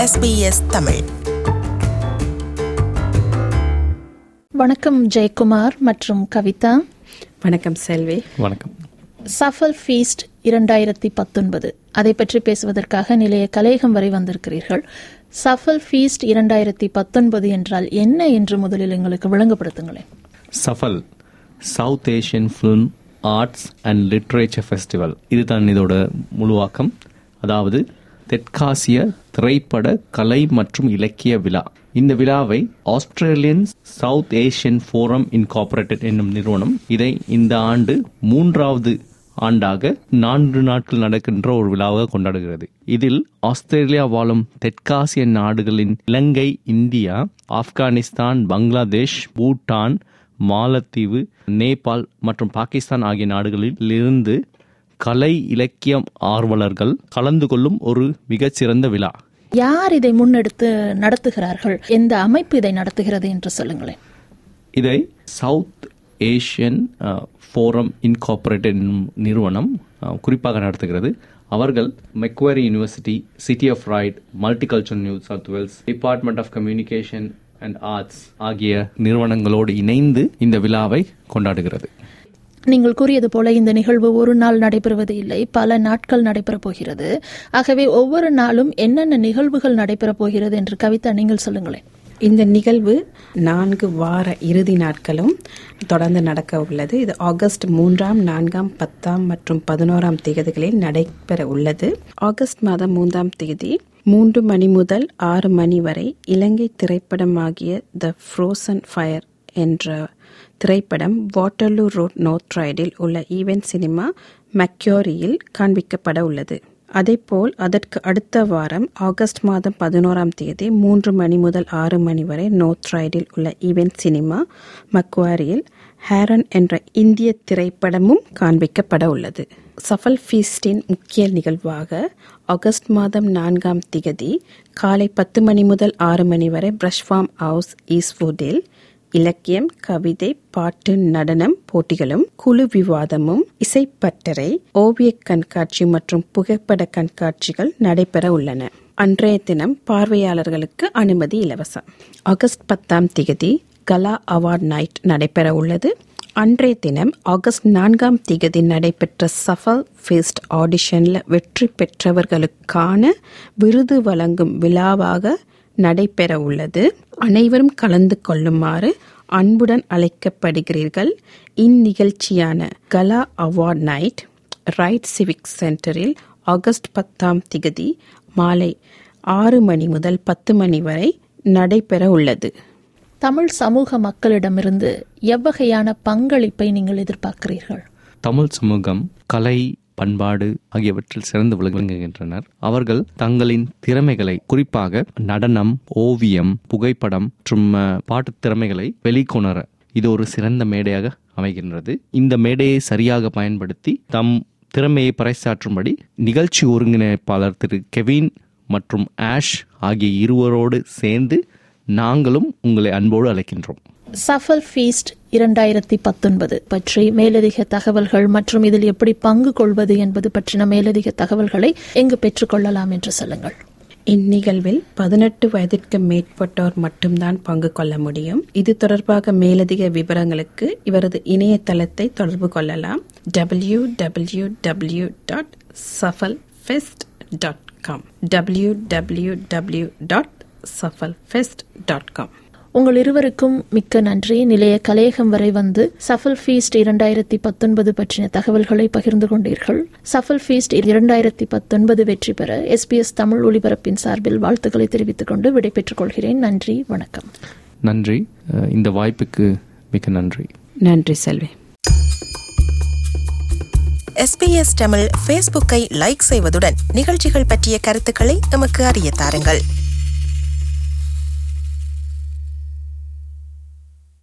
SBS Tamil வணக்கம் ஜெயக்குமார் மற்றும் கவிதா வணக்கம் செல்வி வணக்கம் சஃபல் ஃபீஸ்ட் இரண்டாயிரத்தி பத்தொன்பது அதை பற்றி பேசுவதற்காக நிலைய கலையகம் வரை வந்திருக்கிறீர்கள் சஃபல் ஃபீஸ்ட் இரண்டாயிரத்தி பத்தொன்பது என்றால் என்ன என்று முதலில் எங்களுக்கு விளங்கப்படுத்துங்களேன் Safal South Asian film arts and literature festival இதுதான் இதோட முழுவாக்கம் அதாவது தெற்காசிய திரைப்பட கலை மற்றும் இலக்கிய விழா இந்த விழாவை Australian South Asian forum incorporated என்னும் நிறுவனம் இதை இந்த ஆண்டு மூன்றாவது ஆண்டாக நான்கு நாட்கள் நடக்கின்ற ஒரு விழாவாக கொண்டாடுகிறது இதில் ஆஸ்திரேலியா வாழும் தெற்காசிய நாடுகளின் இலங்கை இந்தியா ஆப்கானிஸ்தான் பங்களாதேஷ் பூட்டான் மாலத்தீவு நேபாள் மற்றும் பாகிஸ்தான் ஆகிய நாடுகளில் இருந்து கலை இலக்கியம் ஆர்வலர்கள் கலந்து கொள்ளும் ஒரு மிகச்சிறந்த விழா யார் இதை முன்னெடுத்து நடத்துகிறார்கள் எந்த அமைப்பு இதை நடத்துகிறது என்று சொல்லுங்களேன் இதை சவுத் ஏஷியன் ஃபோரம் இன்கார்பரேட்டட் என்னும் நிறுவனம் அஹ், குறிப்பாக நடத்துகிறது அவர்கள் Macquarie university city of Ryde multiculture New South Wales department of communication and arts ஆகிய நிறுவனங்களோடு இணைந்து இந்த விழாவை கொண்டாடுகிறது நீங்கள் கூறியது போல இந்த நிகழ்வு ஒரு நாள் நடைபெறுவது இல்லை பல நாட்கள் நடைபெறப் போகிறது ஆகவே ஒவ்வொரு நாளும் என்னென்ன நிகழ்வுகள் நடைபெறப் போகிறது என்று கவிதா நீங்கள் சொல்லுங்களேன் இந்த நிகழ்வு நான்கு வார இறுதி நாட்களும் தொடர்ந்து நடக்க உள்ளது இது ஆகஸ்ட் மூன்றாம் நான்காம் பத்தாம் மற்றும் பதினோராம் தேதிகளில் நடைபெற உள்ளது ஆகஸ்ட் மாதம் மூன்றாம் தேதி மூன்று மணி முதல் ஆறு மணி வரை இலங்கை திரைப்படமாகிய த ஃப்ரோசன் ஃபயர் என்ற திரைப்படம் வாட்டர்லூ ரோட் நோர்த் ரைடில் உள்ள ஈவென்ட் சினிமா மெக்யோரியில் காண்பிக்கப்பட உள்ளது அதேபோல் அதற்கு அடுத்த வாரம் ஆகஸ்ட் மாதம் பதினோராம் தேதி மூன்று மணி முதல் ஆறு மணி வரை நோர்த் ரைடில் உள்ள ஈவென்ட் சினிமா மக்வாரியில் ஹேரன் என்ற இந்திய திரைப்படமும் காண்பிக்கப்பட உள்ளது சஃபல் ஃபீஸ்டின் முக்கிய நிகழ்வாக ஆகஸ்ட் மாதம் நான்காம் திகதி காலை பத்து மணி முதல் ஆறு மணி வரை பிரஷ் ஃபார்ம் ஹவுஸ் ஈஸ்வுட்டில் இலக்கியம் கவிதை பாட்டு நடனம் போட்டிகளும் குழு விவாதமும் இசைப்பட்டறை ஓவிய கண்காட்சி மற்றும் புகைப்பட கண்காட்சிகள் நடைபெற உள்ளன அன்றைய தினம் பார்வையாளர்களுக்கு அனுமதி இலவசம் ஆகஸ்ட் பத்தாம் தேதி கலா அவார்ட் நைட் நடைபெற உள்ளது அன்றைய தினம் ஆகஸ்ட் நான்காம் தேதி நடைபெற்ற சஃபல் ஃபெஸ்ட் ஆடிஷன்ல வெற்றி பெற்றவர்களுக்கான விருது வழங்கும் விழாவாக நடைபெற உள்ளது அனைவரும் கலந்து கொள்ளுமாறு அன்புடன் அழைக்கப்படுகிறீர்கள் இந்நிகழ்ச்சியான gala award night Ryde civic சென்டரில் ஆகஸ்ட் பத்தாம் திகதி மாலை ஆறு மணி முதல் பத்து மணி வரை நடைபெற உள்ளது தமிழ் சமூக மக்களிடமிருந்து எவ்வகையான பங்களிப்பை நீங்கள் எதிர்பார்க்கிறீர்கள் தமிழ் சமூகம் கலை பண்பாடு ஆகியவற்றில் சிறந்து விளங்குகின்றனர் அவர்கள் தங்களின் திறமைகளை குறிப்பாக நடனம் ஓவியம் புகைப்படம் மற்றும் அஹ், பாட்டுத் திறமைகளை வெளிக்கொணர இது ஒரு சிறந்த மேடையாக அமைகின்றது இந்த மேடையை சரியாக பயன்படுத்தி தம் திறமையை பறைசாற்றும்படி நிகழ்ச்சி ஒருங்கிணைப்பாளர் திரு கெவின் மற்றும் ஆஷ் ஆகிய இருவரோடு சேர்ந்து நாங்களும் உங்களை அன்போடு அழைக்கின்றோம் சஃபல் ஃபீஸ்ட் இரண்டாயிரத்தி பத்தொன்பது பற்றி மேலதிக தகவல்கள் மற்றும் இதில் எப்படி பங்கு கொள்வது என்பது பற்றின மேலதிக தகவல்களை எங்கு பெற்றுக்கொள்ளலாம் என்று சொல்லுங்கள் இந்நிகழ்வில் பதினெட்டு வயதிற்கு மேற்பட்டோர் மட்டும்தான் பங்கு கொள்ள முடியும் இது தொடர்பாக மேலதிக விவரங்களுக்கு இவரது இணையதளத்தை தொடர்பு கொள்ளலாம் W W W dot Safal fest dot com W W W dot Safal fest dot com உங்கள் இருவருக்கும் மிக்க நன்றி நிலைய கலையகம் வரை வந்து சஃபல் ஃபீஸ்ட் இரண்டாயிரத்தி பத்தொன்பது பற்றின தகவல்களை பகிர்ந்து கொண்டீர்கள் சஃபல் ஃபீஸ்ட் இரண்டாயிரத்தி பத்தொன்பது வெற்றி பெற எஸ்பிஎஸ் தமிழ் ஒலிபரப்பின் சார்பில் வாழ்த்துக்களை தெரிவித்துக் கொண்டு விடைபெற்றுக் கொள்கிறேன் நன்றி வணக்கம் நன்றி அஹ், இந்த வாய்ப்புக்கு மிக்க நன்றி நன்றி செல்வி எஸ்பிஎஸ் தமிழ் ஃபேஸ்புக்கை லைக் செய்வதுடன் நிகழ்ச்சிகள் பற்றிய கருத்துக்களை எமக்கு அறிய தாருங்கள்